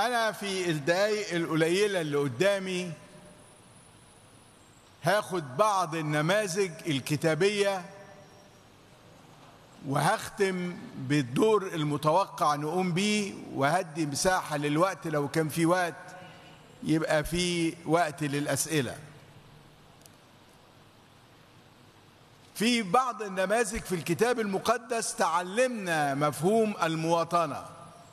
أنا في الدقايق القليلة اللي قدامي هاخد بعض النماذج الكتابية وهختم بالدور المتوقع نقوم بيه وهدي مساحة للوقت لو كان في وقت يبقى في وقت للأسئلة في بعض النماذج في الكتاب المقدس تعلمنا مفهوم المواطنة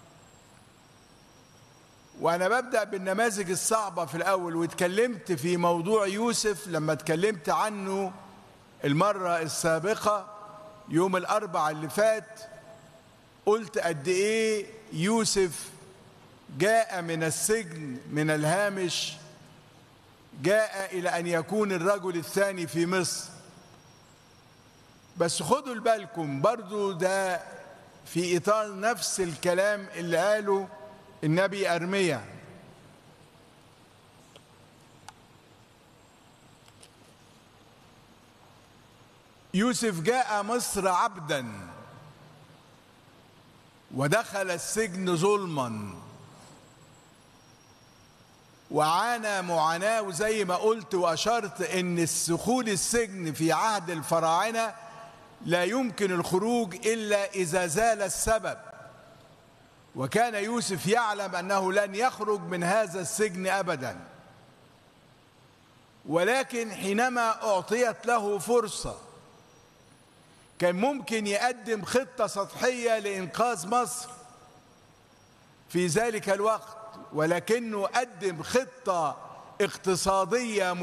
وأنا ببدأ بالنماذج الصعبة في الأول واتكلمت في موضوع يوسف لما اتكلمت عنه المرة السابقة يوم الأربع اللي فات قلت قد إيه يوسف جاء من السجن من الهامش جاء إلى أن يكون الرجل الثاني في مصر بس خدوا بالكم برضو ده في إطار نفس الكلام اللي قاله النبي أرميا يوسف جاء مصر عبدا ودخل السجن ظلما وعانى معاناة وزي ما قلت وأشرت أن دخول السجن في عهد الفراعنة لا يمكن الخروج إلا إذا زال السبب وكان يوسف يعلم أنه لن يخرج من هذا السجن أبدا ولكن حينما أعطيت له فرصة كان ممكن يقدم خطة سطحية لإنقاذ مصر في ذلك الوقت ولكنه قدم خطة اقتصادية